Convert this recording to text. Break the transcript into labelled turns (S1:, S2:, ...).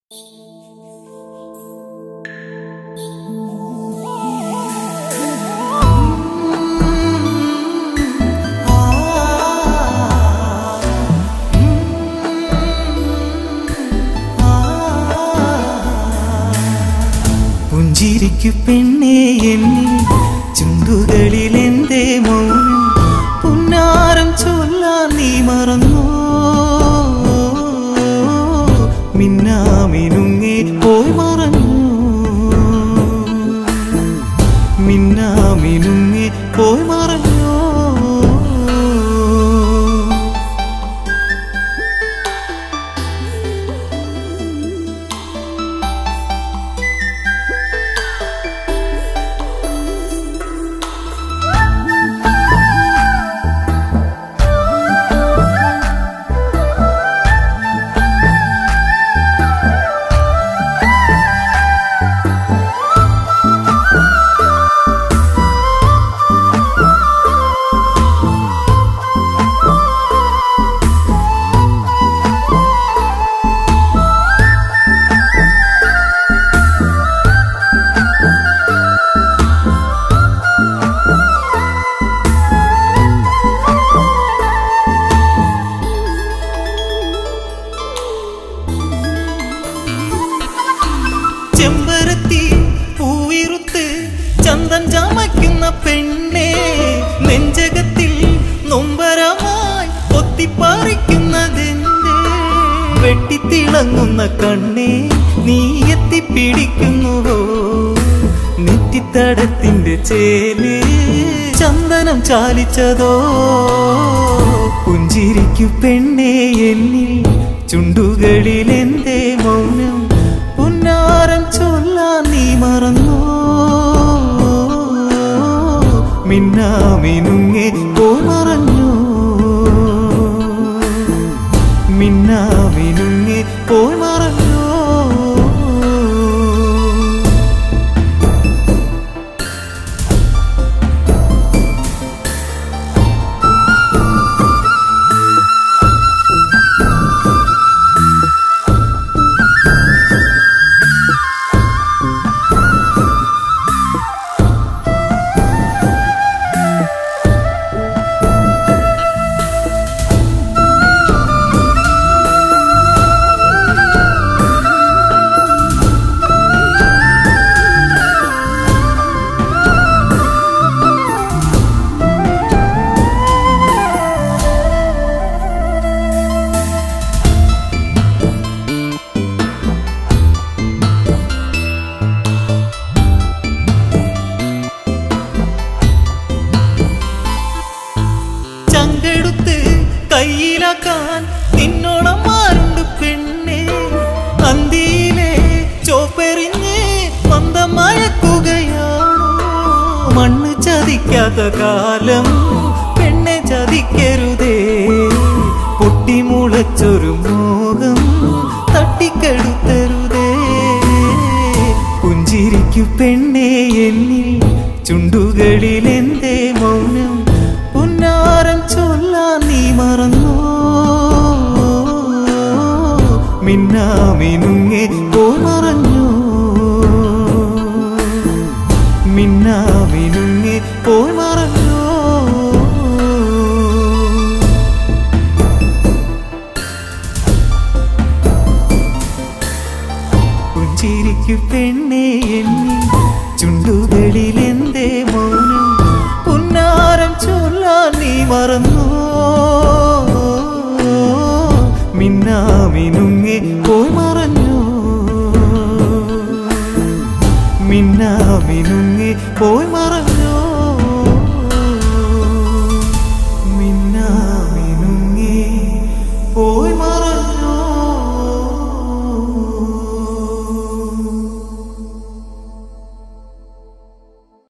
S1: പുഞ്ചിരിക്കു പെണ്ണേ എന്നിൽ ചുണ്ടുകളിൽ എന്തേ മൗനം പുന്നാരം ചൊല്ലാൻ നീ മറന്നോ മിന്നാമിനുങ്ങി പോയി മറഞ്ഞു മിന്നാമിനുങ്ങി പോയി മറഞ്ഞോ ചെമ്പരത്തി പൂവിറുത്ത് ചന്തൻ ചമയ്ക്കുന്ന പെണ്ണെ നെഞ്ചകത്തിൽ നൊമ്പരമായി ഒത്തിപ്പറിക്കുന്നതെന്റെ വെട്ടിത്തിളങ്ങുന്ന കണ്ണെ നീ എത്തിപ്പിടിക്കുന്നുവോ നെറ്റിത്തടത്തിന്റെ ചേല് ചന്ദനം ചാലിച്ചതോ പുഞ്ചിരിക്കു പെണ്ണെ എന്നിൽ ചുണ്ടുകളിൽ എന്തേ മൗനം പുന്നാരം ചൊല്ലാൻ നീ മറന്നോ മിന്നാമിനുങ്ങെ പോ മറഞ്ഞു മിന്നാമിനുങ്ങെ പോയി മറഞ്ഞോ ചങ്കെടുത്ത് കയ്യിലാക്കാൻ നിന്നോളം ആരുണ്ട് പെണ്ണെ അന്തിയിലെ ചോപ്പെറിഞ്ഞ് മന്ദം മയക്കുകയാണോ മണ്ണ് ചതിക്കാത്ത കാലം പെണ്ണെ ചതിക്കരുതേ പൊട്ടിമുളച്ചൊരു മോഹം തട്ടിക്കെടുത്തരുതേ പുഞ്ചിരിക്കു പെണ്ണെ എന്നിൽ ചുണ്ടുകളിൽ എന്തേ മൗനം പുന്നാരം ചൊല്ലാൻ നീ മറന്നോ മിന്നാമിനുങ്ങെ പോ മറഞ്ഞു മിന്നാമിനുങ്ങെ പോയി മറഞ്ഞോ പുഞ്ചിരിക്കു പെണ്ണെ എന്നിൽ ചുണ്ടുകളിൽ എന്തേ മൗനം പുന്നാരം ചൊല്ലാൻ നീ മറന്നോ മിന്നാമിനുങ്ങെ പോയി മറഞ്ഞോ മിന്നാമിനുങ്ങെ പോയി മറഞ്ഞോ